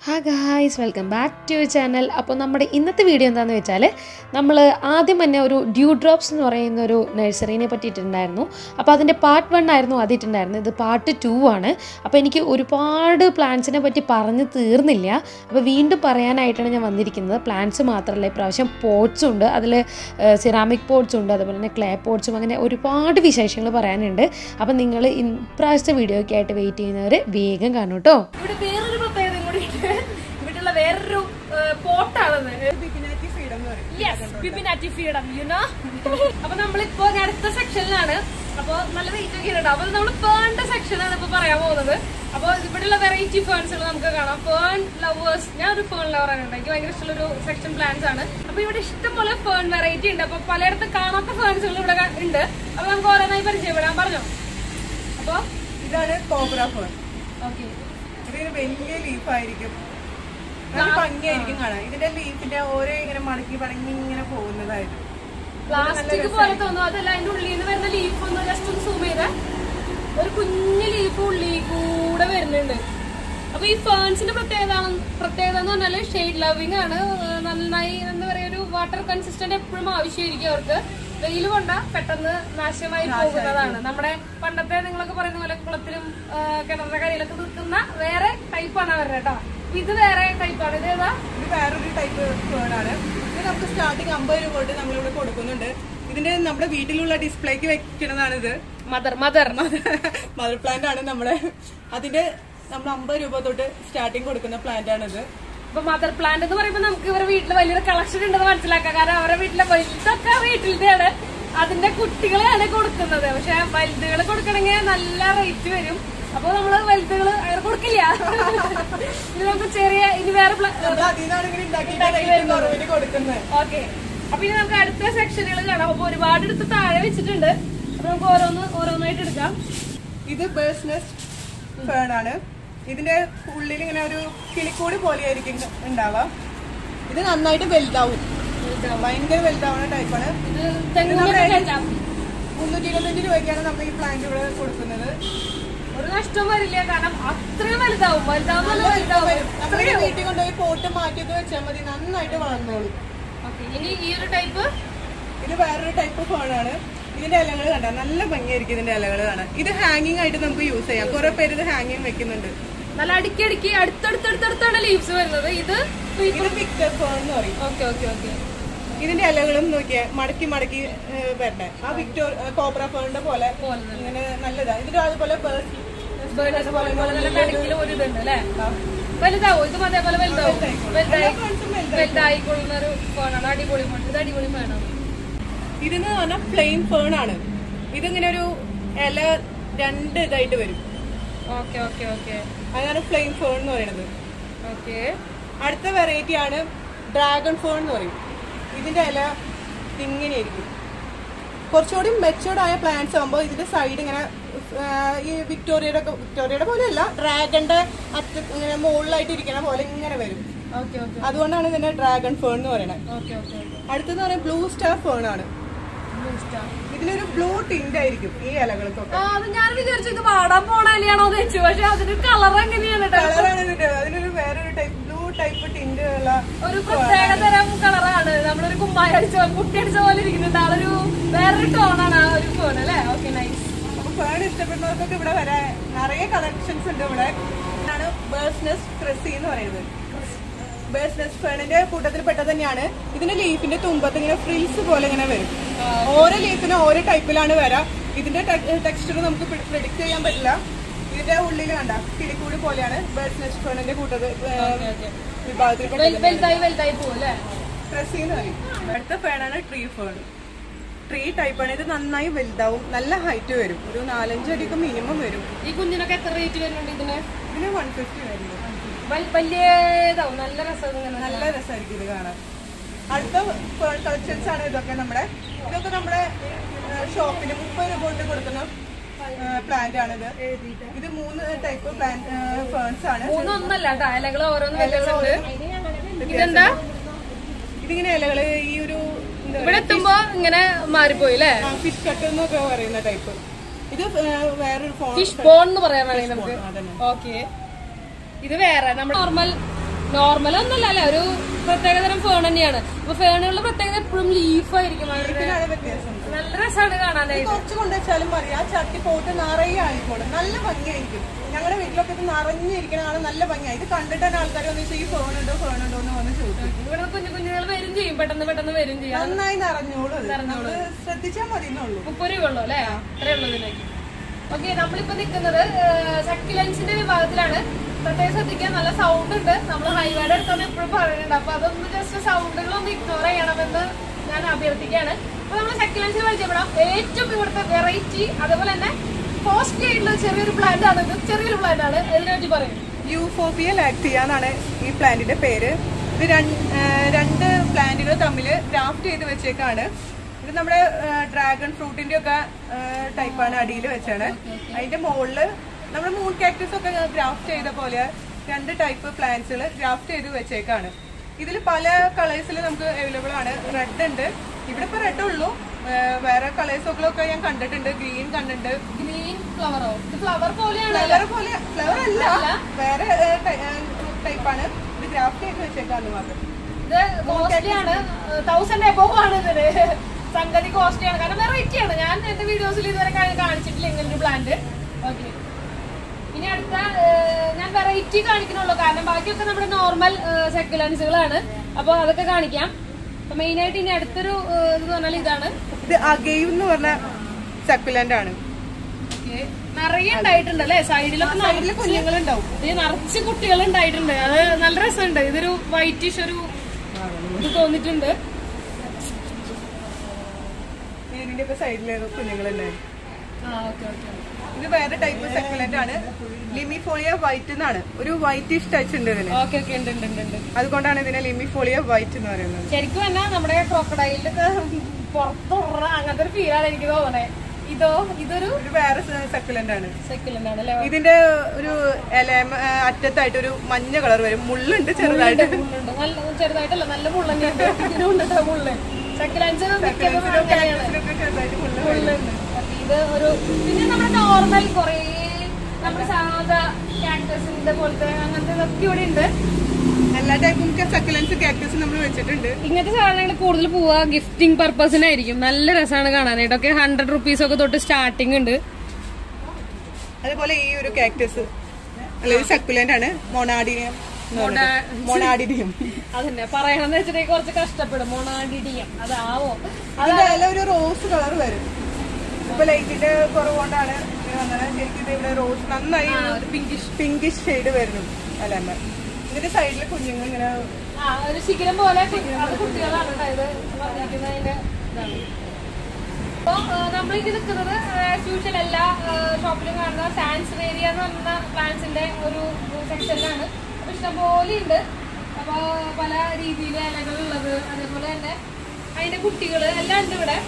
ഹാ guys welcome back to channel അപ്പോൾ നമ്മുടെ ഇന്നത്തെ വീഡിയോ എന്താണെന്ന് വെച്ചാൽ നമ്മൾ ആദ്യം തന്നെ ഒരു ഡ്യൂ ഡ്രോപ്സ് എന്ന് പറയുന്ന ഒരു നഴ്സറീനെ പറ്റിയിട്ടുണ്ടായിരുന്നു അപ്പോൾ അതിൻ്റെ പാർട്ട് വൺ ആയിരുന്നു ആദ്യമായിട്ടുണ്ടായിരുന്നത് ഇത് പാർട്ട് ടു ആണ് അപ്പോൾ എനിക്ക് ഒരുപാട് പ്ലാന്റ്സിനെ പറ്റി പറഞ്ഞ് തീർന്നില്ല അപ്പോൾ വീണ്ടും പറയാനായിട്ടാണ് ഞാൻ വന്നിരിക്കുന്നത് പ്ലാന്റ്സ് മാത്രമല്ല ഇപ്രാവശ്യം പോട്ട്സും ഉണ്ട് അതിൽ സിറാമിക് പോട്ട്സും ഉണ്ട് അതുപോലെ തന്നെ ക്ലേ പോട്ട്സും അങ്ങനെ ഒരുപാട് വിശേഷങ്ങൾ പറയാനുണ്ട് അപ്പോൾ നിങ്ങൾ ഇപ്രാവശ്യത്തെ വീഡിയോയ്ക്ക് ആയിട്ട് വെയിറ്റ് ചെയ്യുന്നവർ വേഗം കാണും കേട്ടോ ഇവിടെ വേറൊരു പ്രത്യേകത കൂടി ഉണ്ട് ഇവിടെയുള്ള വേറൊരു പോട്ടാണത് യെസ് ബിബിനാറ്റി ഫ്രീഡം യുനോ അപ്പൊ നമ്മളിപ്പോ ഞാൻ അടുത്ത സെക്ഷനിലാണ് അപ്പൊ നല്ല വെയിറ്റ് ഒക്കെ ഉണ്ട് അപ്പൊ നമ്മൾ ഫേണിന്റെ സെക്ഷനാണ് ഇപ്പൊ പറയാൻ പോകുന്നത് അപ്പൊ ഇവിടെയുള്ള വെറൈറ്റി ഫേൺസുകൾ നമുക്ക് കാണാം ഫേൺ ലവേഴ്സ് ഞാൻ ഒരു ഫേൺ ലവർ ആണ് എനിക്ക് ഭയങ്കര ഇഷ്ടമുള്ള ഒരു സെക്ഷൻ പ്ലാൻസ് ആണ് അപ്പൊ ഇവിടെ ഇഷ്ടംപോലെ ഫേൺ വെറൈറ്റി ഉണ്ട് അപ്പൊ പലയിടത്ത് കാണാത്ത ഫേൺസുകൾ ഇവിടെ ഉണ്ട് അപ്പൊ നമുക്ക് ഓരോന്നായി പരിചയപ്പെടാൻ പറഞ്ഞോ അപ്പൊ ഇതാണ് കോബ്ര ഫേൺ ഓക്കെ ഇതിന് വലിയ ലീഫായിരിക്കും നല്ല ഭംഗിയായിരിക്കും കാണാൻ ഇതിന്റെ ലീഫിന്റെ ഓരോ ഇങ്ങനെ മടക്കി മടങ്ങി ഇങ്ങനെ പോകുന്നതായിട്ട് പ്ലാസ്റ്റിക് പോലെ തോന്നും അതല്ല അതിന്റെ ഉള്ളിൽ നിന്ന് വരുന്ന ലീഫ് ഒന്ന് ജസ്റ്റ് ഒന്ന് സൂം ചെയ്ത് ഒരു കുഞ്ഞു ലീഫ് ഉള്ളിൽ കൂടെ വരുന്നുണ്ട് അപ്പൊ ഈ ഫേൺസിന്റെ പ്രത്യേകത പ്രത്യേകത എന്ന് പറഞ്ഞാല് ഷെയ്ഡ് ലവിങ് ആണ് ഏഹ് നന്നായി എന്താ പറയാ ഒരു വാട്ടർ കൺസിസ്റ്റന്റ് എപ്പോഴും ആവശ്യമായിരിക്കും അവർക്ക് വെയിൽ കൊണ്ട പെട്ടെന്ന് നാശമായി പോകുന്നതാണ് നമ്മുടെ പണ്ടത്തെ നിങ്ങളൊക്കെ പറയുന്ന പോലെ കുളത്തിലും ഏഹ് കിണറിന്റെ കരയിലൊക്കെ നിൽക്കുന്ന വേറെ ടൈപ്പാണ് അവരുടെ കേട്ടോ അപ്പൊ ഇത് വേറെ ടൈപ്പാണ് ഇത് ഏതാ ഇത് വേറൊരു ടൈപ്പ് ഫേൺ ആണ് ഇത് നമുക്ക് സ്റ്റാർട്ടിങ് അമ്പത് രൂപ തൊട്ട് നമ്മളിവിടെ കൊടുക്കുന്നുണ്ട് ഇതിന്റെ നമ്മുടെ വീട്ടിലുള്ള ഡിസ്പ്ലേക്ക് വെക്കുന്നതാണ് ഇത് മദർ മദർ മദർ പ്ലാന്റ് ആണ് നമ്മുടെ അതിന്റെ നമ്മൾ അമ്പത് രൂപ തൊട്ട് സ്റ്റാർട്ടിങ് കൊടുക്കുന്ന പ്ലാന്റ് ആണിത് ഇപ്പൊ മദർ പ്ലാന്റ് എന്ന് പറയുമ്പോ നമുക്ക് ഇവരുടെ വീട്ടിൽ വലിയൊരു കളക്ഷൻ ഉണ്ടെന്ന് മനസ്സിലാക്കാം കാരണം അവരുടെ വീട്ടിലെ വലുതൊക്കെ വീട്ടിലത്തെയാണ് അതിന്റെ കുട്ടികളെയാണ് കൊടുക്കുന്നത് പക്ഷെ വലുതുകൾ കൊടുക്കണമെങ്കിൽ നല്ല റേറ്റ് വരും അപ്പൊ നമ്മള് വലുതുകൾ അങ്ങനെ കൊടുക്കില്ല ഇനി നമുക്ക് ചെറിയ ഇനി വേറെ നമ്മൾ അതിൽ നിന്നാണ് ഇങ്ങനെ ഉണ്ടാക്കിയിട്ട് റേറ്റ് കുറവിന് കൊടുക്കുന്നത് ഓക്കെ അപ്പൊ ഇനി നമുക്ക് അടുത്ത സെക്ഷനുകൾ കാണാം അപ്പൊ ഒരുപാട് എടുത്ത് താഴെ വെച്ചിട്ടുണ്ട് അപ്പൊ നമുക്ക് ഓരോന്ന് ഓരോന്നായിട്ട് എടുക്കാം ഇത് ബേഴ്സ് ഫേൺ ആണ് ഇതിന്റെ ഉള്ളിൽ ഇങ്ങനെ ഒരു കിളിക്കൂടി പോലെയായിരിക്കും ഉണ്ടാവാം ഇത് നന്നായിട്ട് വലുതാവും ഭയങ്കര വലുതാവുന്ന ടൈപ്പാണ് ഇത് തെങ്ങിനൊക്കെ കയറ്റാം മുന്നൂറ്റി ഇരുപത്തഞ്ച് രൂപയ്ക്കാണ് നമ്മൾ ഈ പ്ലാന്റ് ഇവിടെ കൊടുക്കുന്നത് ഒരു നഷ്ടം വരില്ല കാരണം അത്രയും വലുതാവും വലുതാവും നല്ല വലുതാവും നമ്മൾ വീട്ടിൽ കൊണ്ടുപോയി പോട്ട് മാറ്റിയൊക്കെ വെച്ചാൽ മതി നന്നായിട്ട് വളർന്നോളും ഓക്കെ ഇനി ഈ ഒരു ടൈപ്പ് ഇത് വേറൊരു ടൈപ്പ് ഫോണാണ് ഇതിന്റെ ഇലകൾ കണ്ട നല്ല ഭംഗിയായിരിക്കും ഇതിന്റെ ഇലകൾ കാണാൻ ഇത് ഹാങ്ങിങ് ആയിട്ട് നമുക്ക് യൂസ് ചെയ്യാം കുറെ പേര് ഇത് ഹാങ്ങിങ് വെക്കുന്നുണ്ട് നല്ല അടുക്കി അടുക്കി അടുത്തടുത്തടുത്താണ് ലീവ്സ് വരുന്നത് ഇത് ഇത് പിക്ചർ ഫോൺ എന്ന് പറയും ഓക്കെ ഓക്കെ ഓക്കെ ഇതിന്റെ ഇലകളും നോക്കിയാ മടക്കി മടക്കി ഏഹ്, വരണേ ആ വിക്ടോർ കോബ്ര ഫോണിന്റെ പോലെ ഇങ്ങനെ നല്ലതാ ഇതിന്റെ അതുപോലെ birds നല്ല നടുക്കിൽ ഒരു ഇതുണ്ട് അല്ലേ വലുതാവും ഇതും അതേപോലെ വലുതാവും വലുതായി വലുതായിക്കൊള്ളുന്ന ഒരു ഫോണാണ് അടിപൊളി ഫോൺ ഇത് അടിപൊളി ഫോണാണ് ഇതെന്ന് പറഞ്ഞാൽ ഫ്ലെയിം ഫേൺ ആണ് ഇതിങ്ങനെ ഒരു ഇല രണ്ട് ഇതായിട്ട് വരും ഓക്കെ ഓക്കെ ഓക്കെ അതാണ് ഫ്ലെയിം ഫേൺ എന്ന് പറയുന്നത് ഓക്കെ അടുത്ത വെറൈറ്റി ആണ് ഡ്രാഗൺ ഫോൺ എന്ന് പറയും ഇതിന്റെ ഇല ഇങ്ങനെയായിരിക്കും കുറച്ചുകൂടി മെച്ചുവർഡ് ആയ പ്ലാന്റ്സ് ആകുമ്പോൾ ഇതിന്റെ സൈഡ് ഇങ്ങനെ ആ, ഈ വിക്ടോറിയയുടെ ഒക്കെ വിക്ടോറിയയുടെ പോലെയല്ല ഡ്രാഗന്റെ അറ്റ ഇങ്ങനെ മുകളിലായിട്ട് ഇരിക്കണ പോലെ ഇങ്ങനെ വരും ഓക്കെ ഓക്കെ അതുകൊണ്ടാണ് ഇതിന്റെ ഡ്രാഗൺ ഫേൺ എന്ന് പറയുന്നത് ഓക്കെ ഓക്കെ അടുത്തെന്ന് പറയുന്നത് ബ്ലൂ സ്റ്റാർ ഫേൺ ആണ് ഇതിനൊരു ബ്ലൂ ടിന്റ് ആയിരിക്കും ഈ ഇലകൾക്കൊക്കെ ആ അത് ഞാൻ വിചാരിച്ചു ഇത് വാടാൻ പോണ അലിയാണോ എന്ന് വെച്ചു പക്ഷെ അതിന് കളർ എങ്ങനെയാണ് കേട്ടോ കളറാണ് ഇതിന്റെ അതിനൊരു വേറൊരു ടൈപ്പ് ബ്ലൂ ടൈപ്പ് ടിന്റ് ഉള്ള ഒരു പ്രത്യേക തരം കളറാണ് നമ്മളൊരു കുമ്മായ അടിച്ച കുട്ടി അടിച്ച പോലെ ഇരിക്കുന്നുണ്ട് ആളൊരു വേറൊരു ടോണാണ് ആ ഒരു ഫോൺ അല്ലേ ഓക്കെ നൈസ് അപ്പൊ ഫേൺ ഇഷ്ടപ്പെടുന്നവർക്കൊക്കെ ഇവിടെ വരാൻ നിറയെ കളക്ഷൻസ് ഉണ്ട് ഇവിടെ ഇതാണ് ബേഴ്സ്നെസ് ക്രിസി എന്ന് പറയുന്നത് ബേഴ്സ്നെസ് ഫേണിന്റെ കൂട്ടത്തിൽ പെട്ടത് തന്നെയാണ് ഇതിന്റെ ലീഫിന്റെ തുമ്പത്ത് ഇങ്ങനെ ഫ്രിൽസ് പോലെ ഇങ്ങനെ വരും ഓരോ ലീഫിനും ഓരോ ടൈപ്പിലാണ് വരാം ഇതിന്റെ ടെക്സ്ചർ നമുക്ക് പ്രിഡിക്ട് ചെയ്യാൻ പറ്റില്ല ഇതിന്റെ ഉള്ളിൽ കണ്ട കിളിക്കൂടി പോലെയാണ് ബേഴ്സ്നെസ് ഫേണിന്റെ കൂട്ടത്തിൽ വിഭാഗത്തിൽ പെട്ടത് വലുതായി വലുതായി പോകും അല്ലേ ക്രസി എന്ന് പറയും അടുത്ത ഫേണാണ് ട്രീ ഫേൺ ട്രീ ടൈപ്പാണ് ഇത് നന്നായി വലുതാവും നല്ല ഹൈറ്റ് വരും ഒരു നാലഞ്ച് അടിക്ക് മിനിമം വരും ഈ കുഞ്ഞിനൊക്കെ എത്ര റേറ്റ് വരുന്നുണ്ട് ഇതിന് ഇതിന് വൺ ഫിഫ്റ്റി വരുന്നു വൽ- വലിയതാവും നല്ല രസം ഇങ്ങനെ നല്ല രസമായിരിക്കും ഇത് കാണാൻ അടുത്ത ഫേൺ കളക്ഷൻസ് ആണ് ഇതൊക്കെ നമ്മുടെ ഇതൊക്കെ നമ്മുടെ ഷോപ്പിൽ മുപ്പത് രൂപ കൊണ്ട് കൊടുക്കുന്ന പ്ലാന്റ് ആണിത് ഇത് മൂന്ന് ടൈപ്പ് പ്ലാന്റ് ഫേൺസ് ആണ് മൂന്നൊന്നല്ല കേട്ടോ ഇലകൾ ഓരോന്ന് വ്യത്യാസമുണ്ട് ഇതെന്താ ഇതിങ്ങനെ ഇലകള് ഈ ഒരു എന്താ ഇവിടെ എത്തുമ്പോ ഇങ്ങനെ മാറിപ്പോയി അല്ലേ ഫിഷ് കട്ട് എന്നൊക്കെ പറയുന്ന ടൈപ്പ് ഇത് ഏഹ്, വേറൊരു ഫോൺ ഫിഷ് ബോൺ എന്ന് പറയാൻ വേണമെങ്കിൽ നമുക്ക് അതന്നെ ഓക്കെ ഇത് വേറെ നമ്മുടെ നോർമൽ നോർമൽ ഒന്നല്ല അല്ലെ ഒരു പ്രത്യേകതരം ഫേൺ തന്നെയാണ് അപ്പൊ ഫേണുകളുടെ പ്രത്യേകത എപ്പോഴും ലീഫായിരിക്കും അവരുടെ ഇതിനാണ് വ്യത്യാസം നല്ല രസമാണ് കാണാനായിട്ട് കുറച്ച് കൊണ്ടുവച്ചാലും മതി ആ ചട്ടി പോട്ട് നിറയെ ആയിക്കോളും നല്ല ഭംഗിയായിരിക്കും ഞങ്ങളുടെ വീട്ടിലൊക്കെ ഇത് നിറഞ്ഞിരിക്കണതാണ് നല്ല ഭംഗിയായി ഇത് കണ്ടിട്ട് തന്നെ ആൾക്കാർ വന്ന് ഈ ഫോൺ ഉണ്ടോ ഫോൺ ഉണ്ടോ എന്ന് വന്ന് ചോദിക്കും ഇവിടെ കുഞ്ഞു കുഞ്ഞുങ്ങൾ വരും ചെയ്യും പെട്ടെന്ന് പെട്ടെന്ന് വരും ചെയ്യും നന്നായി നിറഞ്ഞോളൂ അത്. നമ്മള് ശ്രദ്ധിച്ചാൽ മതി എന്നുള്ളൂ മുപ്പത് രൂപ ഉള്ളൂ അല്ലേ അത്രേ ഉള്ളൂ ഇതിലേക്ക് ഓക്കെ നമ്മളിപ്പോ നിൽക്കുന്നത് സക്കിലൻസിന്റെ വിഭാഗത്തിലാണ് പ്രത്യേകം ശ്രദ്ധിക്കാൻ നല്ല സൗണ്ട് ഉണ്ട് നമ്മൾ ഹൈവേയുടെ അടുത്താണ് എപ്പോഴും പറയുന്നുണ്ട് അപ്പൊ അതൊന്ന് ജസ്റ്റ് സൗണ്ടുകളൊന്ന് ഇഗ്നോർ ചെയ്യണമെന്ന് ഞാൻ അഭ്യർത്ഥിക്കുകയാണ് അപ്പൊ നമ്മൾ സക്കിലൻസിൽ പരിചയപ്പെടാം ഏറ്റവും ഇവിടുത്തെ വെറൈറ്റി അതുപോലെ തന്നെ കോസ്റ്റ്ലി ആയിട്ടുള്ള ചെറിയൊരു പ്ലാന്റ് ആണ് ഇത് ചെറിയൊരു പ്ലാന്റ് ആണ് ഇതിനെ പറ്റി പറയും യൂഫോബിയ ലാക്ടിയ എന്നാണ് ഈ പ്ലാന്റിന്റെ പേര് ഇത് രണ്ട് രണ്ട് പ്ലാന്റുകൾ തമ്മിൽ ഗ്രാഫ്റ്റ് ചെയ്ത് വെച്ചേക്കാണ് ഇത് നമ്മുടെ ഡ്രാഗൺ ഫ്രൂട്ടിന്റെ ഒക്കെ ടൈപ്പാണ് അടിയിൽ വെച്ചാണ് അതിന്റെ മുകളില് നമ്മുടെ മൂൺ കാക്ടസ് ഒക്കെ ഗ്രാഫ്റ്റ് ചെയ്ത പോലെ രണ്ട് ടൈപ്പ് പ്ലാന്റ്സുകൾ ഗ്രാഫ്റ്റ് ചെയ്ത് വെച്ചേക്കാണ് ഇതിൽ പല കളേഴ്സിൽ നമുക്ക് അവൈലബിൾ ആണ് റെഡ് ഉണ്ട് ഇവിടെ ഇപ്പൊ റെഡ് ഉള്ളൂ ആ, വേറെ കളേഴ്സൊക്കെ ഞാൻ കണ്ടിട്ടുണ്ട് ഗ്രീൻ കണ്ടിട്ടുണ്ട് ഗ്രീൻ ഫ്ലവറോ ഇത് ഫ്ലവർ പോലെയാണ് ഫ്ലവർ പോലെ ഫ്ലവർ അല്ല വേറെ ടൈപ്പാണ് ഇത് ഗ്രാഫ്റ്റ് ചെയ്ത് വെച്ചേക്കാന്ന് മാത്രം ഇത് കോസ്റ്റ്ലി ആണ് തൗസൻഡ് എബോവ് ആണ് ഇതിന് സംഗതി കോസ്റ്റ്ലി ആണ് കാരണം വെറൈറ്റി ആണ് ഞാൻ എന്റെ വീഡിയോസിൽ ഇതുവരെ കാ- കാണിച്ചിട്ടില്ല ഇങ്ങനെ ഒരു പ്ലാന്റ് ഓക്കെ ഇനി അടുത്ത ഏഹ്, ഞാൻ വെറൈറ്റി കാണിക്കണുള്ളൂ കാരണം ബാക്കിയൊക്കെ നമ്മുടെ നോർമൽ സെക്കുലൻസുകളാണ് അപ്പൊ അതൊക്കെ കാണിക്കാം അപ്പൊ മെയിൻ ആയിട്ട് ഇനി അടുത്തൊരു ഏഹ്, ഇത് പറഞ്ഞാൽ ഇതാണ് ഇത് അഗെയിം എന്ന് പറഞ്ഞ സക്കുലന്റ് ആണ് Okay. നിറയെ ഉണ്ടായിട്ടുണ്ട് അല്ലേ സൈഡിലൊക്കെ സൈഡിൽ കുഞ്ഞുങ്ങളുണ്ടാവും ഇത് നിറച്ച് കുട്ടികൾ ഉണ്ടായിട്ടുണ്ട് അത് നല്ല രസമുണ്ട് ഇതൊരു വൈറ്റിഷ് ഒരു ഇത് തോന്നിട്ടുണ്ട് ഇതിന്റെ ഒക്കെ സൈഡിൽ കുഞ്ഞുങ്ങളുണ്ടാവും ആ ഓക്കെ ഓക്കെ ഇത് വേറെ ടൈപ്പ് സക്കുലന്റ് ആണ് ലിമിഫോളിയ വൈറ്റ് എന്നാണ് ഒരു വൈറ്റിഷ് ടച്ച് ഉണ്ട് ഇതിന് ഓക്കെ ഓക്കെ ഉണ്ട് ഉണ്ട് ഉണ്ട് ഉണ്ട് അതുകൊണ്ടാണ് ഇതിനെ ലിമിഫോളിയ വൈറ്റ് എന്ന് പറയുന്നത് ശരിക്കും എന്നാ നമ്മുടെ ക്രോക്കഡൈലിന്റെ പുറത്തുള്ള അങ്ങനത്തെ ഒരു ഫീലാണ് എനിക്ക് തോന്നണേ ഇതോ ഇതൊരു ഇത് വേറെ സക്കുലന്റ് ആണ് സെക്കുലന്റ് ആണ് അല്ലേ ഇതിന്റെ ഒരു ഇല അറ്റത്തായിട്ട് ഒരു മഞ്ഞ കളർ വരും മുള്ളുണ്ട് ചെറുതായിട്ട് മുള്ളുണ്ട് നല്ല ചെറുതായിട്ടല്ല നല്ല മുള്ളന്നെ ഉണ്ട് ഇതിനുണ്ട് കേട്ടോ മുള്ള് സെക്കുലൻസ് മിക്കതും അങ്ങനെയാണ് ഇതിനൊക്കെ ചെറുതായിട്ട് മുള്ള് മുള്ളുണ്ട് അപ്പൊ ഇത് ഒരു പിന്നെ നമ്മുടെ നോർമൽ കുറേ നമ്മുടെ സാധാ കാക്ടസിന്റെ പോലത്തെ അങ്ങനത്തെ ഇതൊക്കെ ഇവിടെ ഉണ്ട് എല്ലാ ടൈപ്പും സക്കുലൻസ് കാക്ടസ് നമ്മൾ വെച്ചിട്ടുണ്ട് ഇങ്ങനത്തെ സാധനങ്ങൾ കൂടുതൽ പോവുക ഗിഫ്റ്റിംഗ് പർപ്പസിനായിരിക്കും നല്ല രസമാണ് കാണാനായിട്ടൊക്കെ ഹൺഡ്രഡ് റുപ്പീസ് ഒക്കെ തൊട്ട് സ്റ്റാർട്ടിംഗ് ഉണ്ട് അതുപോലെ ഈ ഒരു കാക്ടസ് അല്ലെങ്കിൽ സക്കുലന്റ് ആണ് മൊണാഡിനിയം മൊണാഡിനിയം അതന്നെ പറയണമെന്ന് വെച്ചിട്ടുണ്ടെങ്കിൽ കുറച്ച് കഷ്ടപ്പെടും മൊണാഡിഡിയം അതാവോ അതിന്റെ ഇല ഒരു റോസ് കളർ വരും ഇപ്പൊ ലൈറ്റിന്റെ കുറവുകൊണ്ടാണ് ഇങ്ങനെ വന്നത് ശരിക്കും ഇത് ഇവിടെ റോസ് നന്നായി പിങ്കിഷ് പിങ്കിഷ് ഷെയ്ഡ് വരുന്നു അല്ലമ്മ ഇതിന്റെ സൈഡിൽ കുഞ്ഞുങ്ങൾ ഇങ്ങനെ ആ ഒരു ശിഖരം പോലെ കു- അത് കുട്ടികളാണ് കേട്ടോ ഇത് പറഞ്ഞിരിക്കുന്നതിന്റെ ഇതാണ് അപ്പൊ നമ്മളിത് നിൽക്കുന്നത് ആസ് യൂഷ്വൽ എല്ലാ ഷോപ്പിലും കാണുന്ന സാൻസ് ഏരിയ എന്ന് പറഞ്ഞ പ്ലാന്റ്സിന്റെ ഒരു സെക്ഷനിലാണ് അപ്പൊ ഇഷ്ടംപോലെ ഉണ്ട് അപ്പൊ പല രീതിയിൽ ഇലകളുള്ളത് അതേപോലെ തന്നെ അതിന്റെ കുട്ടികള് എല്ലാം ഉണ്ട് ഇവിടെ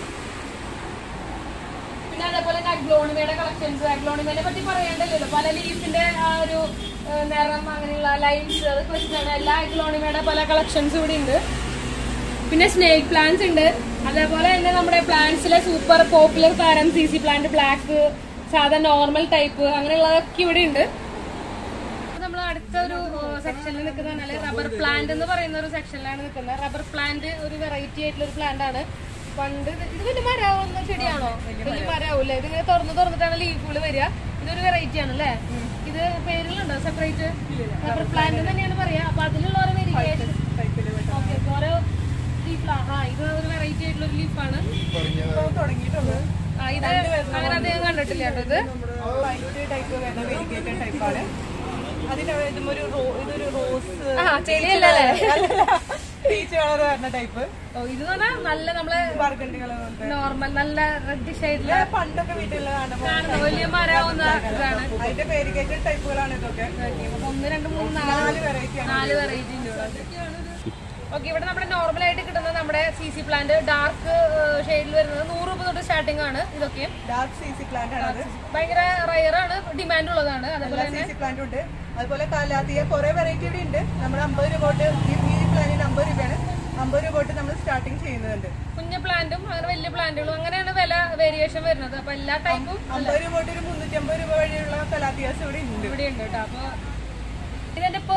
പിന്നെ അതേപോലെ തന്നെ അഗ്ലോണിമയുടെ കളക്ഷൻസ് അഗ്ലോണിമയെ പറ്റി പറയേണ്ടല്ലോ പല ലീഫിന്റെ ആ ഒരു ഏഹ്, നിറം അങ്ങനെയുള്ള ലൈൻസ് അതൊക്കെ വെച്ചിട്ടാണ് എല്ലാ അഗ്ലോണിമയുടെ പല കളക്ഷൻസ് ഇവിടെ ഉണ്ട് പിന്നെ സ്നേക്ക് പ്ലാന്റ്സ് ഉണ്ട് അതേപോലെ തന്നെ നമ്മുടെ പ്ലാന്റ്സിലെ സൂപ്പർ പോപ്പുലർ താരം സി സി പ്ലാന്റ് ബ്ലാക്ക് സാധാ നോർമൽ ടൈപ്പ് അങ്ങനെയുള്ളതൊക്കെ ഇവിടെ ഉണ്ട് നമ്മൾ അടുത്ത ഒരു സെക്ഷനിൽ നിൽക്കുന്നതാണ് റബ്ബർ പ്ലാന്റ് എന്ന് പറയുന്ന ഒരു സെക്ഷനിലാണ് നിൽക്കുന്നത് റബ്ബർ പ്ലാന്റ് ഒരു വെറൈറ്റി ആയിട്ടുള്ള ഒരു പ്ലാന്റ് ആണ് പണ്ട് ഇത് ഇത് വലിയ മരാവുന്ന ചെടിയാണോ വലിയ മരാവൂല്ലേ ഇത് ഇങ്ങനെ തുറന്ന് തുറന്നിട്ടാണ് ലീഫുകൾ വരിക ഇതൊരു വെറൈറ്റി ആണ് അല്ലേ ഇത് പേരുകളുണ്ടോ സെപ്പറേറ്റ് റബ്ബർ പ്ലാന്റ് തന്നെയാണ് പറയാ അപ്പൊ അതിലുള്ള ഓരോ വെരിയേഷൻ ഓക്കെ ഓരോ ലീഫ് ആ ഇത് ഒരു വെറൈറ്റി ആയിട്ടുള്ള ഒരു ലീഫാണ് ഇപ്പൊ തുടങ്ങിയിട്ടുള്ളത് ആ ഇത് അങ്ങനെ അദ്ദേഹം കണ്ടിട്ടില്ല കേട്ടോ ഇത് വൈറ്റ് ടൈപ്പ് വരുന്ന വെരിഗേറ്റഡ് ടൈപ്പാണ് അതിന്റെ ഇതും ഒരു റോ- ഇതൊരു റോസ് ആ ചെടിയല്ലേ പീച്ച് കളർ വരുന്ന ടൈപ്പ് ഓ ഇത് പറഞ്ഞാൽ നല്ല നമ്മളെ ബർഗണ്ടി കളർ നോർമൽ നല്ല റെഡിഷ് ആയിട്ടുള്ള പണ്ടൊക്കെ വീട്ടിലുള്ളതാണ് കാണുന്ന വലിയ മരാവുന്ന ഇതാണ് അതിന്റെ വെരിഗേറ്റഡ് ടൈപ്പുകളാണ് ഇതൊക്കെ അപ്പൊ ഒന്ന് രണ്ട് മൂന്ന് നാല് നാല് വെറൈറ്റി ആണ് നാല് വെറൈറ്റി ഉണ്ട് ഓക്കെ ഇവിടെ നമ്മുടെ നോർമൽ ആയിട്ട് കിട്ടുന്ന നമ്മുടെ സി സി പ്ലാന്റ് ഡാർക്ക് ഷെയ്ഡിൽ വരുന്നത് നൂറ് രൂപ തൊട്ട് സ്റ്റാർട്ടിംഗ് ആണ് ഇതൊക്കെ ഡാർക്ക് സി സി പ്ലാന്റ് ആണ് അത് ഭയങ്കര റയർ ആണ് ഡിമാൻഡ് ഉള്ളതാണ് അതേപോലെ സി സി പ്ലാന്റ് ഉണ്ട് അതുപോലെ കാലാത്തിയ കുറെ വെറൈറ്റി ഇവിടെ ഉണ്ട് നമ്മൾ അമ്പത് രൂപ തൊട്ട് ഈ ഈ പ്ലാന്റിന് അമ്പത് രൂപയാണ് അമ്പത് രൂപ തൊട്ട് നമ്മൾ സ്റ്റാർട്ടിങ് ചെയ്യുന്നുണ്ട് കുഞ്ഞു പ്ലാന്റും അങ്ങനെ വലിയ പ്ലാന്റുകളും അങ്ങനെയാണ് വില വേരിയേഷൻ വരുന്നത് അപ്പൊ എല്ലാ ടൈപ്പും അമ്പത് രൂപ തൊട്ട് ഒരു മുന്നൂറ്റി അമ്പത് രൂപ വഴിയുള്ള കലാത്തിയാസ് ഇവിടെ ഉണ്ട് ഇവിടെ ഉണ്ട് കേട്ടോ അപ്പൊ ഇതെന്റെ പേഴ്സണൽ ഫേവറേറ്റ്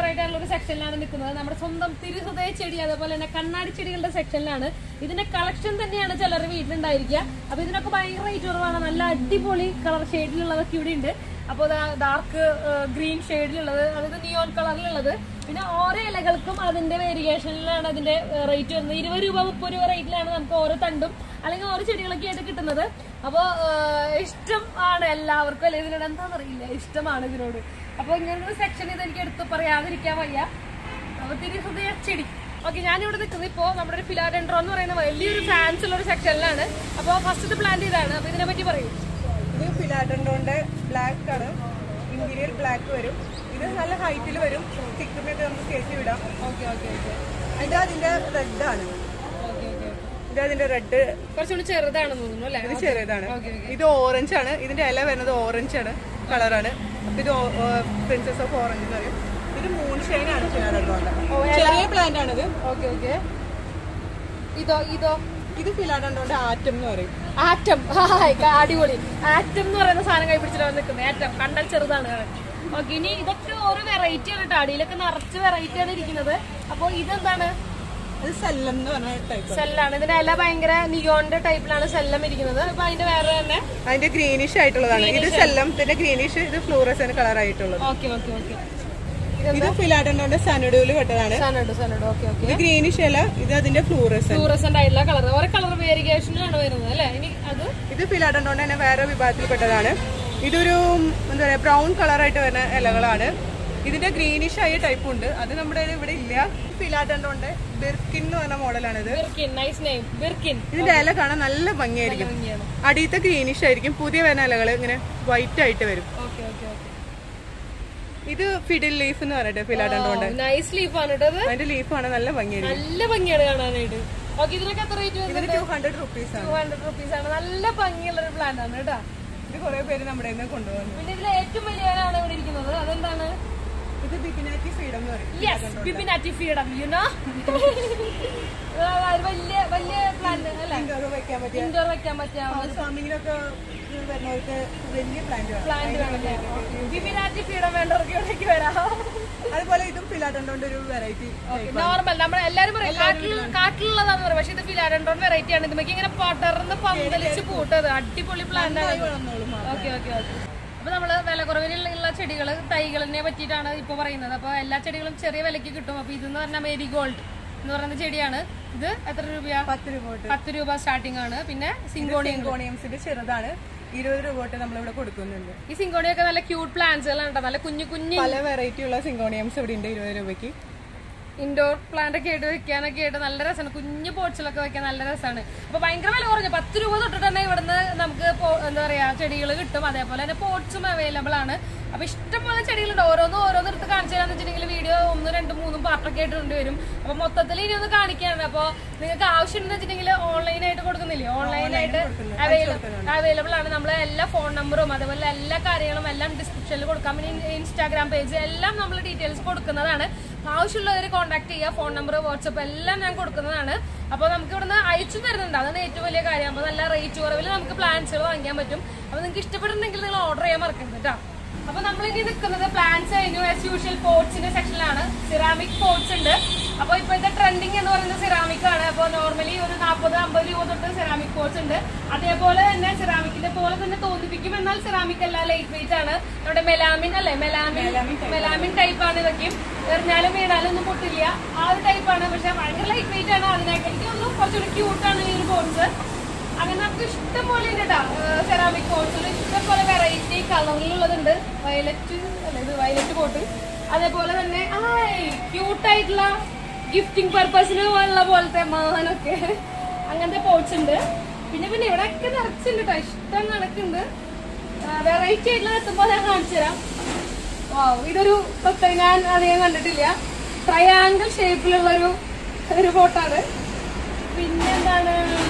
സെപ്പറേറ്റ് ആയിട്ടുള്ള ഒരു സെക്ഷനിലാണ് നിൽക്കുന്നത് നമ്മുടെ സ്വന്തം തിരുഹൃദയ ചെടി അതേപോലെ തന്നെ കണ്ണാടി ചെടികളുടെ സെക്ഷനിലാണ് ഇതിന്റെ കളക്ഷൻ തന്നെയാണ് ചിലർ വീട്ടിലുണ്ടായിരിക്കുക അപ്പൊ ഇതിനൊക്കെ ഭയങ്കര റേറ്റ് കുറവാണ് നല്ല അടിപൊളി കളർ ഷെയ്ഡിലുള്ളതൊക്കെ ഇവിടെ ഉണ്ട് അപ്പോൾ ഡാർക്ക് ഗ്രീൻ ഷെയ്ഡിലുള്ളത് അതായത് നിയോൺ കളറിലുള്ളത് പിന്നെ ഓരോ ഇലകൾക്കും അതിന്റെ വേരിയേഷനിലാണ് അതിന്റെ റേറ്റ് വരുന്നത് ഇരുപത് രൂപ മുപ്പത് രൂപ റേറ്റിലാണ് നമുക്ക് ഓരോ തണ്ടും അല്ലെങ്കിൽ ഓരോ ചെടികളൊക്കെ ആയിട്ട് കിട്ടുന്നത് അപ്പോൾ ഇഷ്ടം ആണ് എല്ലാവർക്കും അല്ലെങ്കിൽ ഇതിനോട് എന്താണെന്നറിയില്ല ഇഷ്ടമാണ് ഇതിനോട് അപ്പോൾ ഇങ്ങനൊരു സെക്ഷൻ ഇത് എനിക്ക് എടുത്ത് പറയാതിരിക്കാൻ വയ്യ അപ്പൊ തിരുഹൃദയ ചെടി ഓക്കെ ഞാനിവിടെ നിൽക്കുന്നത് ഇപ്പോൾ നമ്മുടെ ഒരു ഫിലാഡെൻഡ്രോ എന്ന് പറയുന്ന വലിയൊരു ഫാൻസ് ഉള്ള ഒരു സെക്ഷനിലാണ് അപ്പോൾ ഫസ്റ്റത്തെ പ്ലാന്റ് ഇതാണ് അപ്പോൾ ഇതിനെ പറ്റി പറയും ഇത് ഫിലാഡൻഡോന്റെ ബ്ലാക്ക് ആണ് ഇന്റീരിയർ ബ്ലാക്ക് വരും ഇത് നല്ല ഹൈറ്റിൽ വരും സ്റ്റിക്കറിനൊക്കെ നമുക്ക് കയറ്റി വിടാം ഓക്കെ ഓക്കെ ഓക്കെ ഇത് അതിന്റെ റെഡ് ആണ് ഇത് അതിന്റെ റെഡ് കുറച്ചുകൂടി ചെറുതാണെന്ന് തോന്നുന്നു അല്ലേ ഇത് ചെറിയതാണ് ഓക്കെ ഓക്കെ ഇത് ഓറഞ്ച് ആണ് ഇതിന്റെ ഇല വരുന്നത് ഓറഞ്ച് ആണ് കളറാണ് അപ്പൊ ഇത് പ്രിൻസസ് ഓഫ് ഓറഞ്ച് എന്ന് പറയും ഇത് മൂൺ ഷൈൻ ആണ് ഫിലാഡൻഡോന്റെ ചെറിയ പ്ലാന്റ് ആണിത് ഓക്കെ ഓക്കെ ഇതോ ഇതോ ഇത് ഫിലാഡൻഡോന്റെ ആറ്റം എന്ന് പറയും ആറ്റം ഹായ് അടിപൊളി ആറ്റം എന്ന് പറയുന്ന സാധനം കൈപിടിച്ചിട്ടാണ് നിൽക്കുന്നത് ആറ്റം കണ്ടാൽ ചെറുതാണ് ഓക്കെ ഇനി ഇതൊക്കെ ഓരോ വെറൈറ്റി ആണ് കേട്ടോ അടിയിലൊക്കെ നിറച്ച് വെറൈറ്റി ആണ് ഇരിക്കുന്നത് അപ്പോൾ ഇതെന്താണ് അത് സെല്ലം എന്ന് പറഞ്ഞ ടൈപ്പ് സെല്ലാണ് ഇതിന്റെ ഇല ഭയങ്കര നിയോണിന്റെ ടൈപ്പിലാണ് സെല്ലം ഇരിക്കുന്നത് അപ്പൊ അതിന്റെ വേറെ തന്നെ അതിന്റെ ഗ്രീനിഷ് ആയിട്ടുള്ളതാണ് ഇത് സെല്ലം പിന്നെ ഗ്രീനിഷ് ഇത് ഫ്ലൂറസൻ കളർ ആയിട്ടുള്ളത് ഓക്കെ ഓക്കെ ഓക്കെ ഇത് ഫിലാഡൻഡോന്റെ സനഡൂല് പെട്ടതാണ് സനഡ് സനഡ് ഓക്കെ ഓക്കെ ഇത് ഗ്രീനിഷ് അല്ല ഇത് അതിന്റെ ഫ്ലൂറസൻ ഫ്ലൂറസന്റ് ആയിട്ടുള്ള കളർ ഓരോ കളർ വേരിയേഷനിലാണ് വരുന്നത് അല്ലേ ഇനി അത് ഇത് ഫിലാഡൻഡോന്റെ തന്നെ വേറെ വിഭാഗത്തിൽപ്പെട്ടതാണ് ഇതൊരു എന്താ പറയാ ബ്രൗൺ കളറായിട്ട് വരുന്ന ഇലകളാണ് ഇതിന്റെ ഗ്രീനിഷ് ആയ ടൈപ്പ് ഉണ്ട് അത് നമ്മുടെ കയ്യിൽ ഇവിടെ ഇല്ല ഫിലാഡൻഡോന്റെ ബിർക്കിൻ എന്ന് പറഞ്ഞ മോഡലാണിത് ബിർക്കിൻ നൈസ് നെയിം ബിർക്കിൻ ഇതിന്റെ ഇല കാണാൻ നല്ല ഭംഗിയായിരിക്കും ഭംഗിയാണ് അടിയത്തെ ഗ്രീനിഷ് ആയിരിക്കും പുതിയ വരുന്ന ഇലകൾ ഇങ്ങനെ വൈറ്റ് ആയിട്ട് വരും ഓക്കെ ഓക്കെ ഓക്കെ ഇത് ഫിഡിൽ ലീഫ് എന്ന് പറഞ്ഞിട്ട് ഫിലാഡൻഡോന്റെ നൈസ് ലീഫ് ആണ് കേട്ടോ ഇത് അതിന്റെ ലീഫാണ് നല്ല ഭംഗിയായിരിക്കും നല്ല ഭംഗിയാണ് കാണാനായിട്ട് ഓക്കെ ഇതിനൊക്കെ എത്ര റേറ്റ് ഇതിന് വരുന്നത് ടു ഹൺഡ്രഡ് റുപ്പീസ് ആണ് ടു ഹൺഡ്രഡ് റുപ്പീസ് ആണ് നല്ല ഭംഗിയുള്ള ഒരു പ്ലാന്റ് ആണ് കേട്ടോ ഇത് കുറെ പേര് നമ്മുടെ കയ്യിൽ നിന്ന് കൊണ്ടുപോകുന്നു പിന്നെ ഇതിൽ ഏറ്റവും വലിയവരാണ് ഇവിടെ ഇരിക്കുന്നത് അതെന്താണ് ഇത് ബിഗിനാറ്റി ഫ്രീഡം എന്ന് പറയും യെസ് ബിബിനാറ്റി ഫ്രീഡം യു നോ വലിയ വലിയ പ്ലാന്റ് അല്ലേ ഇൻഡോർ വെക്കാൻ പറ്റിയ ഇൻഡോർ വെക്കാൻ പറ്റിയ ഹൗസ് ഫാമിങ്ങിനൊക്കെ വരുന്നവർക്ക് വലിയ പ്ലാന്റ് പ്ലാന്റ് വേണമല്ലേ ബിബിനാറ്റി ഫ്രീഡം വേണ്ടവർക്ക് ഇവിടേക്ക് വരാം അതുപോലെ ഇതും ഫിലാഡൻഡോന്റെ ഒരു വെറൈറ്റി നോർമൽ നമ്മൾ എല്ലാരും പറയും കാട്ടിൽ കാട്ടിലുള്ളതാന്ന് പറയും പക്ഷെ ഇത് ഫിലാഡൻഡോൺ വെറൈറ്റി ആണ് ഇതുമ്മക്ക് ഇങ്ങനെ പടർന്ന് പന്തലിച്ച് പൂട്ടത് അടിപൊളി പ്ലാന്റ് ആണ് വളർന്നോളും ഓക്കെ ഓക്കെ ഓക്കെ അപ്പൊ നമ്മള് വില കുറവിലുള്ള ചെടികൾ തൈകളിനെ പറ്റിയിട്ടാണ് ഇപ്പൊ പറയുന്നത് അപ്പൊ എല്ലാ ചെടികളും ചെറിയ വിലക്ക് കിട്ടും അപ്പൊ ഇതെന്ന് പറഞ്ഞാൽ മേരി ഗോൾഡ് എന്ന് പറയുന്ന ചെടിയാണ് ഇത് എത്ര രൂപയാ പത്ത് രൂപ തൊട്ട് പത്ത് രൂപ സ്റ്റാർട്ടിംഗ് ആണ് പിന്നെ സിങ്കോണിയം സിങ്കോണിയംസിന്റെ ചെറുതാണ് ഇരുപത് രൂപ തൊട്ട് നമ്മളിവിടെ കൊടുക്കുന്നുണ്ട് ഈ സിങ്കോണിയൊക്കെ നല്ല ക്യൂട്ട് പ്ലാന്റ്സുകളാണ് കേട്ടോ നല്ല കുഞ്ഞു കുഞ്ഞു പല വെറൈറ്റി ഉള്ള സിങ്കോണിയംസ് ഇവിടെ ഉണ്ട് ഇരുപത് രൂപയ്ക്ക് ഇൻഡോർ പ്ലാന്റ് ഒക്കെ ആയിട്ട് വെക്കാനൊക്കെ ആയിട്ട് നല്ല രസമാണ് കുഞ്ഞു പോട്ട്സിലൊക്കെ വെക്കാൻ നല്ല രസമാണ് അപ്പൊ ഭയങ്കര വില കുറഞ്ഞു പത്ത് രൂപ തൊട്ടിട്ട് തന്നെ ഇവിടുന്ന് നമുക്ക് പോ- എന്താ പറയാ ചെടികൾ കിട്ടും അതേപോലെ തന്നെ പോട്ട്സും അവൈലബിൾ ആണ് അപ്പൊ ഇഷ്ടംപോലെ ചെടികളുണ്ട് ഓരോന്നും ഓരോന്നും എടുത്ത് കാണിച്ചു തരാന്ന് വെച്ചിട്ടുണ്ടെങ്കിൽ വീഡിയോ ഒന്നും രണ്ടും മൂന്നും പാർട്ടൊക്കെ ആയിട്ട് കൊണ്ടുവരും അപ്പൊ മൊത്തത്തിൽ ഇനി ഒന്ന് കാണിക്കാണ് അപ്പൊ നിങ്ങൾക്ക് ആവശ്യമുണ്ടെന്ന് വെച്ചിട്ടുണ്ടെങ്കിൽ ഓൺലൈനായിട്ട് കൊടുക്കുന്നില്ലേ ഓൺലൈനായിട്ട് അവൈലബിൾ അവൈലബിൾ ആണ് നമ്മൾ എല്ലാ ഫോൺ നമ്പറും അതേപോലെ എല്ലാ കാര്യങ്ങളും എല്ലാം ഡിസ്ക്രിപ്ഷനിൽ കൊടുക്കാം പിന്നെ ഇൻസ്റ്റാഗ്രാം പേജ് എല്ലാം നമ്മൾ ഡീറ്റെയിൽസ് കൊടുക്കുന്നതാണ് ആവശ്യമുള്ളവർ കോൺടാക്ട് ചെയ്യുക ഫോൺ നമ്പർ വാട്സപ്പ് എല്ലാം ഞാൻ കൊടുക്കുന്നതാണ് അപ്പോൾ നമുക്ക് ഇവിടുന്ന് അയച്ചു തരുന്നുണ്ട് അതാണ് ഏറ്റവും വലിയ കാര്യം അപ്പോൾ നല്ല റേറ്റ് കുറവിൽ നമുക്ക് പ്ലാന്റ്സുകൾ വാങ്ങിക്കാൻ പറ്റും അപ്പോൾ നിങ്ങൾക്ക് ഇഷ്ടപ്പെടുന്നുണ്ടെങ്കിൽ നിങ്ങൾ ഓർഡർ ചെയ്യാൻ മറക്കരുത് കേട്ടോ അപ്പൊ നമ്മളിനി നിൽക്കുന്നത് പ്ലാന്റ്സ് കഴിഞ്ഞു ആസ് യൂഷ്വൽ പോട്ട്സിന്റെ സെക്ഷനിലാണ് സിറാമിക് പോട്ട്സ് ഉണ്ട് അപ്പൊ ഇപ്പോഴത്തെ ട്രെൻഡിങ് എന്ന് പറയുന്നത് സിറാമിക് ആണ് അപ്പോൾ നോർമലി ഒരു നാൽപ്പത് അമ്പത് രൂപ തൊട്ട് സിറാമിക് പോട്ട്സ് ഉണ്ട് അതേപോലെ തന്നെ സിറാമിക്കിന്റെ പോലെ തന്നെ തോന്നിപ്പിക്കും എന്നാൽ സിറാമിക് അല്ല ലൈറ്റ് വെയിറ്റ് ആണ് നമ്മുടെ മെലാമിൻ അല്ലേ മെലാമിൻ മെലാമിൻ ടൈപ്പ് ആണ് ഇതൊക്കെയും എറിഞ്ഞാലും വീണാലും ഒന്നും പൊട്ടില്ല ആ ഒരു ടൈപ്പ് ആണ് പക്ഷെ ഭയങ്കര ലൈറ്റ് വെയിറ്റ് ആണ് അതിനൊക്കെ എനിക്ക് തോന്നുന്നു കുറച്ചുകൂടി ക്യൂട്ടാണ് ഈ ഒരു പോട്ട്സ് അങ്ങനെ നമുക്ക് ഇഷ്ടം പോലെ ഉണ്ട് കേട്ടോ സെറാമിക് പോട്ട്സിൽ ഇഷ്ടം പോലെ വെറൈറ്റി കളറിലുള്ളതുണ്ട് വയലറ്റ് അല്ല ഇത് വയലറ്റ് പോട്ട് അതേപോലെ തന്നെ ക്യൂട്ടായിട്ടുള്ള ഗിഫ്റ്റിംഗ് പർപ്പസിന് ഉള്ള പോലത്തെ മാനൊക്കെ അങ്ങനത്തെ പോട്ട്സ് ഉണ്ട് പിന്നെ പിന്നെ ഇവിടെ ഒക്കെ നിറച്ചുണ്ട് കേട്ടോ ഇഷ്ടം കണക്കുണ്ട് വെറൈറ്റി ആയിട്ടുള്ള എത്തുമ്പോൾ ഞാൻ കാണിച്ചു തരാം വാവ് ഇതൊരു പ്രത്യേക ഞാൻ അധികം കണ്ടിട്ടില്ല ട്രയാങ്കിൾ ഷേപ്പിലുള്ള ഒരു ഒരു പോട്ടാണ് പിന്നെന്താണ്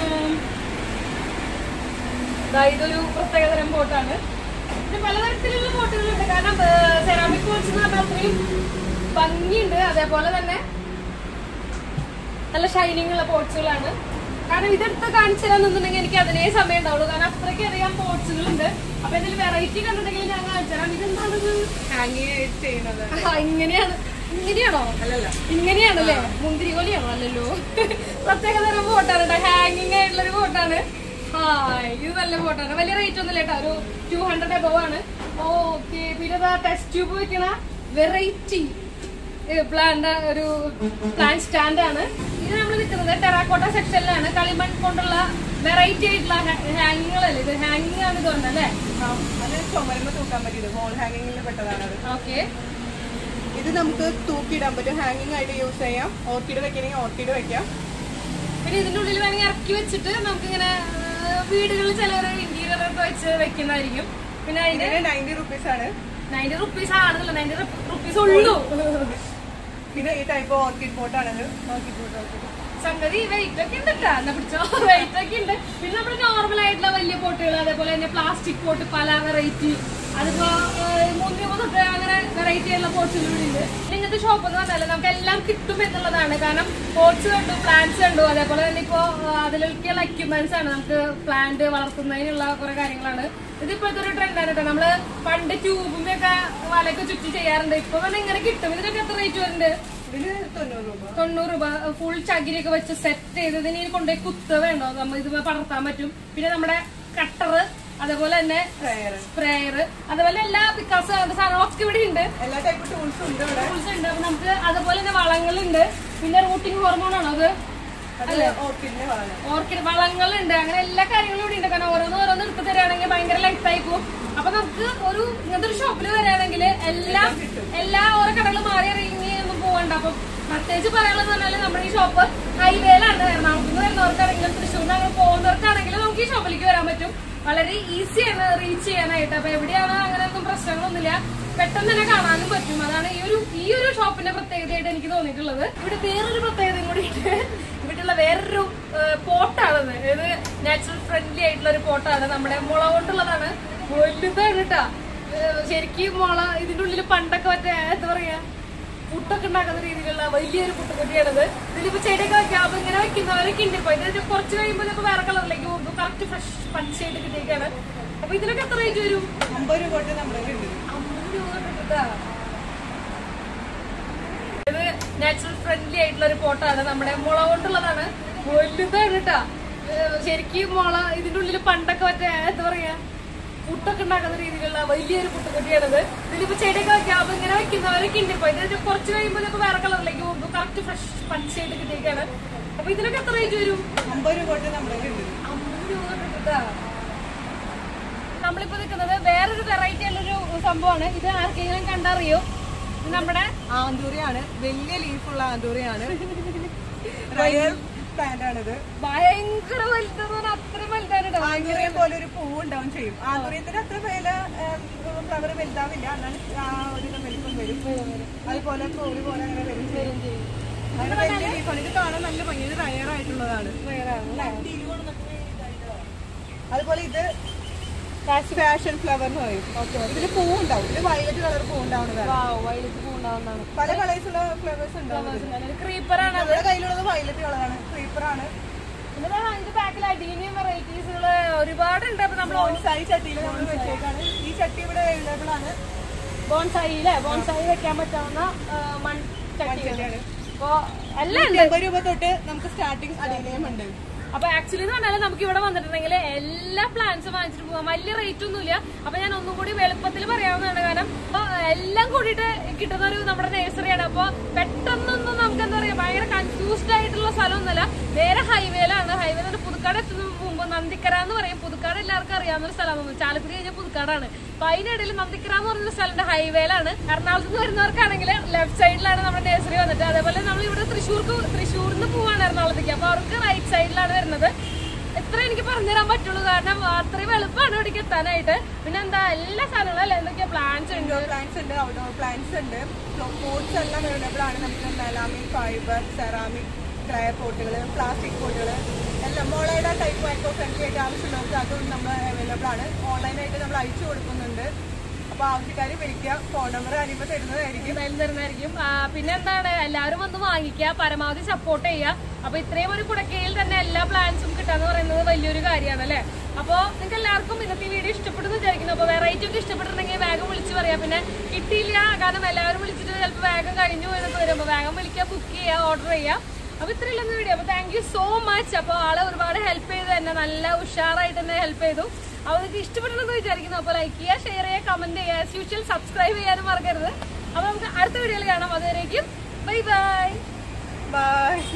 ദാ ഇതൊരു പ്രത്യേകതരം ബോട്ടാണ് പിന്നെ പലതരത്തിലുള്ള ബോട്ടുകളുണ്ട് കാരണം സെറാമിക് ബോട്ട്സ് എന്ന് പറഞ്ഞാൽ അത്രയും ഭംഗിയുണ്ട് അതേപോലെ തന്നെ നല്ല ഷൈനിങ് ഉള്ള പോട്ട്സുകളാണ് കാരണം ഇതെടുത്ത് കാണിച്ചു തരാന്നുണ്ടെങ്കിൽ എനിക്ക് അതിനേ സമയം ഉണ്ടാവുള്ളൂ കാരണം അത്രയ്ക്ക് അറിയാം പോട്ട്സുകളുണ്ട് അപ്പൊ ഇതിൽ വെറൈറ്റി കണ്ടിട്ടുണ്ടെങ്കിൽ ഞാൻ കാണിച്ചു തരാം ഇതെന്താണിത് ഹാങ്ങിങ് ആയിട്ട് ചെയ്യുന്നത് ആ, ഇങ്ങനെയാണ് ഇങ്ങനെയാണോ അല്ലല്ല ഇങ്ങനെയാണല്ലേ മുന്തിരി കോലിയാണോ അല്ലല്ലോ പ്രത്യേക തരം ഫോട്ടാണ് കേട്ടോ ഹാങ്ങിങ് ആയിട്ടുള്ള ഒരു ഫോട്ടാണ് ഹായ് ഇത് നല്ല ഫോട്ടാണ് വലിയ റേറ്റ് ഒന്നും കേട്ടോ ഒരു ടു ഹൺഡ്രഡ് എബവ് ആണ് ഓക്കെ പിന്നെ ടെസ്റ്റ് ട്യൂബ് വെക്കണ വെറൈറ്റി പ്ലാന്റ് ഒരു പ്ലാന്റ് സ്റ്റാൻഡ് ആണ് ഇത് നമ്മൾ നിൽക്കുന്നത് ടെറാക്കോട്ട സെക്ഷനിലാണ് കളിമൺ കൊണ്ടുള്ള വെറൈറ്റി ആയിട്ടുള്ള ഹാങ്ങിങ്ങുകളല്ലേ ഇത് ഹാങ്ങിങ് ആണ് ഇതുകൊണ്ടല്ലേ ആ, അത് ചുമരുമ്പോ തൂക്കാൻ പറ്റിയത് വോൾ ഹാങ്ങിങ്ങിൽ പെട്ടതാണ് അത് ഓക്കെ ഇത് നമുക്ക് തൂക്കിയിടാൻ പറ്റും ഹാങ്ങിങ് ആയിട്ട് യൂസ് ചെയ്യാം ഓർക്കിഡ് വെക്കണമെങ്കിൽ ഓർക്കിഡ് വെക്കാം പിന്നെ ഇതിന്റെ ഉള്ളിൽ വേണമെങ്കിൽ ഇറക്കി വെച്ചിട്ട് നമുക്കിങ്ങനെ ആ, വീടുകളിൽ ചിലവർ ഇന്റീരിയർ ഒക്കെ വെച്ച് വെക്കുന്നതായിരിക്കും പിന്നെ അതിന്റെ ഇതിന് നയൻറ്റി റുപ്പീസ് ആണ് നയൻറ്റി റുപ്പീസ് ആണെന്നല്ല നയൻറ്റി റുപ്പീസ് ഉള്ളൂ പിന്നെ ഈ ടൈപ്പ് ഓർക്കിഡ് പോട്ടാണിത് ഓർക്കിഡ് പോട്ട് സംഗതി വെയിറ്റ് ഒക്കെ ഉണ്ട് ട്ടാ. എന്നാ പിടിച്ചോ വെയിറ്റ് ഒക്കെ ഉണ്ട് പിന്നെ നമ്മുടെ നോർമൽ ആയിട്ടുള്ള വലിയ പോട്ടുകൾ അതേപോലെ തന്നെ പ്ലാസ്റ്റിക് പോട്ട് പല വെറൈറ്റി അതിപ്പോ ഏഹ്, മൂന്ന് രൂപ തൊട്ട് അങ്ങനെ വെറൈറ്റി ആയിട്ടുള്ള പോട്ടുകൾ ഇവിടെ ഉണ്ട് പിന്നെ ഇങ്ങനത്തെ ഷോപ്പ് എന്ന് പറഞ്ഞാൽ നമുക്ക് എല്ലാം കിട്ടും എന്നുള്ളതാണ് കാരണം പോട്ട്സ് കണ്ടു പ്ലാന്റ്സ് കണ്ടു അതേപോലെ തന്നെ ഇപ്പോ ഏഹ്, അതിലൊക്കെയുള്ള എക്യുപ്മെന്റ്സ് ആണ് നമുക്ക് പ്ലാന്റ് വളർത്തുന്നതിനുള്ള കുറെ കാര്യങ്ങളാണ് ഇതിപ്പോഴത്തെ ഒരു ട്രെൻഡാണ് കേട്ടോ നമ്മള് പണ്ട് ട്യൂബും ഒക്കെ വലയൊക്കെ ചുറ്റി ചെയ്യാറുണ്ട് ഇപ്പൊ തന്നെ ഇങ്ങനെ കിട്ടും ഇതിനൊക്കെ എത്ര റേറ്റ് വരുന്നുണ്ട് ഇതിന് തൊണ്ണൂറ് രൂപ തൊണ്ണൂറ് രൂപ ഫുൾ ചകിരിയൊക്കെ വെച്ച് സെറ്റ് ചെയ്ത് ഇതിന് ഇനി കൊണ്ടുപോയി കുത്തുക വേണ്ടോ നമ്മൾ ഇത് പടർത്താൻ പറ്റും പിന്നെ നമ്മുടെ കട്ടറ് അതേപോലെ തന്നെ Sprayer. സ്പ്രേയർ അതേപോലെ എല്ലാ പിക്കാസ് അങ്ങനത്തെ സാധനങ്ങളൊക്കെ ഇവിടെ ഉണ്ട് എല്ലാ ടൈപ്പ് ടൂൾസും ഉണ്ട് ഇവിടെ ടൂൾസ് ഉണ്ട് അപ്പൊ നമുക്ക് അതേപോലെ തന്നെ വളങ്ങളുണ്ട് പിന്നെ റൂട്ടിംഗ് ഹോർമോൺ ആണോ അത് അത് ഓർക്കിഡിന്റെ വളമാണ് ഓർക്കിഡ് വളങ്ങളുണ്ട് അങ്ങനെ എല്ലാ കാര്യങ്ങളും ഇവിടെ ഉണ്ട് കാരണം ഓരോന്ന് ഓരോന്ന് എടുത്ത് തരികയാണെങ്കിൽ ഭയങ്കര ലെങ്ത് ആയി പോകും അപ്പൊ നമുക്ക് ഒരു ഇങ്ങനത്തെ ഒരു ഷോപ്പിൽ വരികയാണെങ്കിൽ എല്ലാം എല്ലാ ഓരോ കടകൾ മാറി ഇറങ്ങി ഒന്നും പോകണ്ട അപ്പൊ പ്രത്യേകിച്ച് പറയാനുള്ളത് പറഞ്ഞാൽ നമ്മുടെ ഈ ഷോപ്പ് ഹൈവേയിലാണ് എറണാകുളത്ത് നിന്ന് വരുന്നവർക്കാണെങ്കിലും തൃശ്ശൂരിൽ നിന്ന് അങ്ങനെ പോകുന്നവർക്കാണെങ്കിലും നമുക്ക് ഈ ഷോപ്പിലേക്ക് വരാൻ പറ്റും വളരെ ഈസിയാണ് റീച്ച് ചെയ്യാനായിട്ട് അപ്പൊ എവിടെയാണ് അങ്ങനെയൊന്നും പ്രശ്നങ്ങളൊന്നുമില്ല പെട്ടെന്ന് തന്നെ കാണാനും പറ്റും അതാണ് ഈ ഒരു ഈ ഒരു ഷോപ്പിന്റെ പ്രത്യേകതയായിട്ട് എനിക്ക് തോന്നിയിട്ടുള്ളത് ഇവിടെ വേറൊരു പ്രത്യേകതയും കൂടി ഉണ്ട് ഇവിടെയുള്ള വേറൊരു പോട്ടാണത് ഇത് നാച്ചുറൽ ഫ്രണ്ട്ലി ആയിട്ടുള്ള ഒരു പോട്ടാണ് നമ്മുടെ മുള കൊണ്ടുള്ളതാണ് വലുതാണ് കേട്ടാ ഏഹ് ശരിക്കും മുള ഇതിന്റെ ഉള്ളിൽ പണ്ടൊക്കെ മറ്റേ എന്താ പറയാ പുട്ടൊക്കെ ഉണ്ടാക്കുന്ന രീതിയിലുള്ള വലിയൊരു പുട്ടുകുട്ടിയാണിത് ഇതിലിപ്പോ ചെടിയൊക്കെ വെക്കാം അപ്പൊ ഇങ്ങനെ വെക്കുന്നവരൊക്കെ ഉണ്ട് ഇപ്പൊ ഇത് കുറച്ച് കഴിയുമ്പോൾ ഇതൊക്കെ വേറെ കളറിലേക്ക് പോകും കറക്റ്റ് ഫ്രഷ് പച്ചയായിട്ട് കിട്ടിയേക്കാണ് അപ്പൊ ഇതിനൊക്കെ എത്ര റേറ്റ് വരും അമ്പത് രൂപ തൊട്ട് നമ്മുടെ ഉണ്ട് അമ്പത് രൂപ കിട്ടുന്നതാ. ഇത് നാച്ചുറൽ ഫ്രണ്ട്ലി ആയിട്ടുള്ള ഒരു പോട്ടാണ് നമ്മുടെ മുള കൊണ്ടുള്ളതാണ് വലുതാണ് കേട്ടാ ഏഹ് ശരിക്കും മുള ഇതിന്റെ ഉള്ളിൽ പണ്ടൊക്കെ മറ്റേ എന്താ പറയാ പുട്ടൊക്കെ ഉണ്ടാക്കുന്ന രീതിയിലുള്ള വലിയൊരു പുട്ടുകുട്ടിയാണിത് ഇതിലിപ്പോ ചെടിയൊക്കെ വെക്കാം അപ്പൊ ഇങ്ങനെ വെക്കുന്നവരൊക്കെ ഉണ്ട് ഇപ്പൊ ഇത് കുറച്ച് കഴിയുമ്പോൾ ഇതൊക്കെ വേറെ കളറിലേക്ക് പോകും കറക്റ്റ് ഫ്രഷ് പച്ചയായിട്ട് കിട്ടിയേക്കാണ് അപ്പൊ ഇതിനൊക്കെ എത്ര റേറ്റ് വരും അമ്പത് രൂപ തൊട്ട് നമ്മുടെ ഉണ്ട് അമ്പത് രൂപ കിട്ടുന്നതാ. നമ്മളിപ്പോ നിൽക്കുന്നത് വേറൊരു വെറൈറ്റി ഉള്ളൊരു സംഭവമാണ് ഇത് ആർക്കെങ്കിലും കണ്ടറിയോ ഇത് നമ്മുടെ ആന്തൂറിയാണ് വലിയ ലീഫുള്ള ആന്തൂറിയാണ് റയൽ പ്ലാന്റ് ആണിത് ഭയങ്കര വലുതെന്ന് പറഞ്ഞാൽ അത്രയും വലുതാണ് കേട്ടോ. ആന്തൂറിയം പോലെ ഒരു പൂവ് ഉണ്ടാവും ചെയ്യും ആന്തൂറിയത്തിന് അത്ര വില ഫ്ലവർ വലുതാവില്ല എന്നാലും ആ ഒരു വലിപ്പം വരും അതുപോലെ പൂവ് പോലെ അങ്ങനെ വരും ചെയ്യും അങ്ങനെ വലിയ ലീഫാണ് ഇത് കാണാൻ നല്ല ഭംഗി ഇത് റയർ ആയിട്ടുള്ളതാണ് അതുപോലെ ഇത് ഫാഷൻ ഫ്ലവർ എന്ന് പറയും ഇതിന് പൂവ് ഉണ്ടാവും ഇത് വയലറ്റ് കളർ പൂവ് ഉണ്ടാവുന്നതാണ് Wow, വയലറ്റ് പൂവുണ്ടാവുന്നതാണ്. പല കളേഴ്സുള്ള ഫ്ലവേഴ്സ് ഉണ്ടാവും ഇത് ക്രീപ്പറാണ് നമ്മുടെ കയ്യിലുള്ളത് വയലറ്റ് കളറാണ് ക്രീപ്പറാണ് പിന്നെ ദാ അതിന്റെ ബാക്കിൽ അടീനിയം വെറൈറ്റീസുകള് ഒരുപാടുണ്ട് അപ്പൊ നമ്മൾ ബോൺസായി ചട്ടിയിൽ നമ്മൾ വെച്ചേക്കാണ് ഈ ചട്ടി ഇവിടെ അവൈലബിൾ ആണ് ബോൺസായി അല്ലേ ബോൺസായി വെക്കാൻ പറ്റാവുന്ന ആ, മൺ ചട്ടികൾ ചട്ടിയാണ്. അപ്പൊ എല്ലാം ഉണ്ട് എൺപത് രൂപ തൊട്ട് നമുക്ക് സ്റ്റാർട്ടിങ് അടിയിലേയും ഉണ്ട് അപ്പൊ ആക്ച്വലി എന്ന് പറഞ്ഞാൽ നമുക്ക് ഇവിടെ വന്നിട്ടുണ്ടെങ്കിൽ എല്ലാ പ്ലാന്റ്സും വാങ്ങിച്ചിട്ട് പോകാം വലിയ റേറ്റ് ഒന്നുമില്ല അപ്പൊ ഞാൻ ഒന്നും കൂടി എളുപ്പത്തിൽ പറയാവുന്നതാണ് കാരണം അപ്പൊ എല്ലാം കൂടിയിട്ട് കിട്ടുന്ന ഒരു നമ്മുടെ നഴ്സറിയാണ് അപ്പൊ പെട്ടെന്നൊന്നും നമുക്ക് എന്താ പറയാ ഭയങ്കര കൺഫ്യൂസ്ഡ് ആയിട്ടുള്ള സ്ഥലമൊന്നുമല്ല നേരെ ഹൈവേയിലാണ് ഹൈവേ പുതുക്കാട് എത്തുന്ന മുമ്പ് നന്ദിക്കര എന്ന് പറയും പുതുക്കാട് എല്ലാവർക്കും അറിയാവുന്ന ഒരു സ്ഥലമാണ് ചാലക്കുടി കഴിഞ്ഞാൽ പുതുക്കാടാണ് അപ്പൊ അതിനിടയിൽ നന്ദിക്കര എന്ന് പറഞ്ഞ സ്ഥലത്തിന്റെ ഹൈവേയിലാണ് എറണാകുളത്ത് നിന്ന് വരുന്നവർക്കാണെങ്കിൽ ലെഫ്റ്റ് സൈഡിലാണ് നമ്മുടെ നഴ്സറി വന്നിട്ട് അതേപോലെ നമ്മൾ ഇവിടെ തൃശ്ശൂർക്ക് തൃശ്ശൂരിൽ നിന്ന് പോവാണ് എറണാകുളത്തേക്ക് അപ്പൊ അവർക്ക് റൈറ്റ് സൈഡിലാണ് വരുന്നത് എത്ര എനിക്ക് പറഞ്ഞുതരാൻ പറ്റുള്ളൂ കാരണം അത്രയും എളുപ്പമാണ് ഇവിടേക്ക് എത്താനായിട്ട് പിന്നെ എന്താ എല്ലാ സാധനങ്ങളും അല്ലേ എന്തൊക്കെയാ പ്ലാന്റ്സ് ഉണ്ട് ഇൻഡോർ പ്ലാന്റ്സ് ഉണ്ട് ഔട്ട്ഡോർ പ്ലാന്റ്സ് ഉണ്ട് പോട്ട്സ് എല്ലാം അവൈലബിൾ ആണ് നമുക്ക് മെലാമിക് ഫൈബർ സെറാമിക് ക്ലേ പോട്ടുകൾ പ്ലാസ്റ്റിക് പോട്ടുകൾ എല്ലാം മോളയുടെ ടൈപ്പ് എക്കോ ഫ്രണ്ട്ലി ആയിട്ട് ആവശ്യമുള്ളവർക്ക് അതും നമ്മൾ അവൈലബിൾ ആണ് ഓൺലൈനായിട്ട് നമ്മൾ അയച്ചു കൊടുക്കുന്നുണ്ട് അപ്പൊ ആവശ്യക്കാർ വിളിക്കുക ഫോൺ നമ്പർ അറിയുമ്പോൾ തരുന്നതായിരിക്കും എന്തായാലും തരുന്നതായിരിക്കും ആ, പിന്നെ എന്താണ് എല്ലാവരും വന്ന് വാങ്ങിക്കുക പരമാവധി സപ്പോർട്ട് ചെയ്യുക അപ്പൊ ഇത്രയും ഒരു കുടക്കയിൽ തന്നെ എല്ലാ പ്ലാൻസും കിട്ടാന്ന് പറയുന്നത് വലിയൊരു കാര്യമാണ് അല്ലേ അപ്പൊ നിങ്ങൾക്ക് എല്ലാവർക്കും ഇന്നത്തെ ഈ വീഡിയോ ഇഷ്ടപ്പെടുന്നു വിചാരിക്കുന്നു അപ്പൊ വെറൈറ്റി ഒക്കെ ഇഷ്ടപ്പെട്ടിട്ടുണ്ടെങ്കിൽ വേഗം വിളിച്ച് പറയാം പിന്നെ കിട്ടിയില്ല കാരണം എല്ലാവരും വിളിച്ചിട്ട് ചിലപ്പോൾ വേഗം കഴിഞ്ഞു എന്നൊക്കെ വരും അപ്പൊ വേഗം വിളിക്കുക ബുക്ക് ചെയ്യുക ഓർഡർ ചെയ്യുക അപ്പൊ ഇത്രയുള്ള വീഡിയോ അപ്പൊ താങ്ക് യു സോ മച്ച് അപ്പൊ ആളെ ഒരുപാട് ഹെൽപ്പ് ചെയ്തു എന്നെ നല്ല ഉഷാറായിട്ട് തന്നെ ഹെൽപ്പ് ചെയ്തു അപ്പൊ നിങ്ങൾക്ക് ഇഷ്ടപ്പെട്ടെന്ന് വിചാരിക്കുന്നു അപ്പൊ ലൈക്ക് ചെയ്യുക ഷെയർ ചെയ്യുക കമന്റ് ചെയ്യുക ആസ് യൂഷ്വൽ സബ്സ്ക്രൈബ് ചെയ്യാനും മറക്കരുത് അപ്പൊ നമുക്ക് അടുത്ത വീഡിയോയിൽ കാണാം അതുവരേക്കും ബൈ ബൈ ബൈ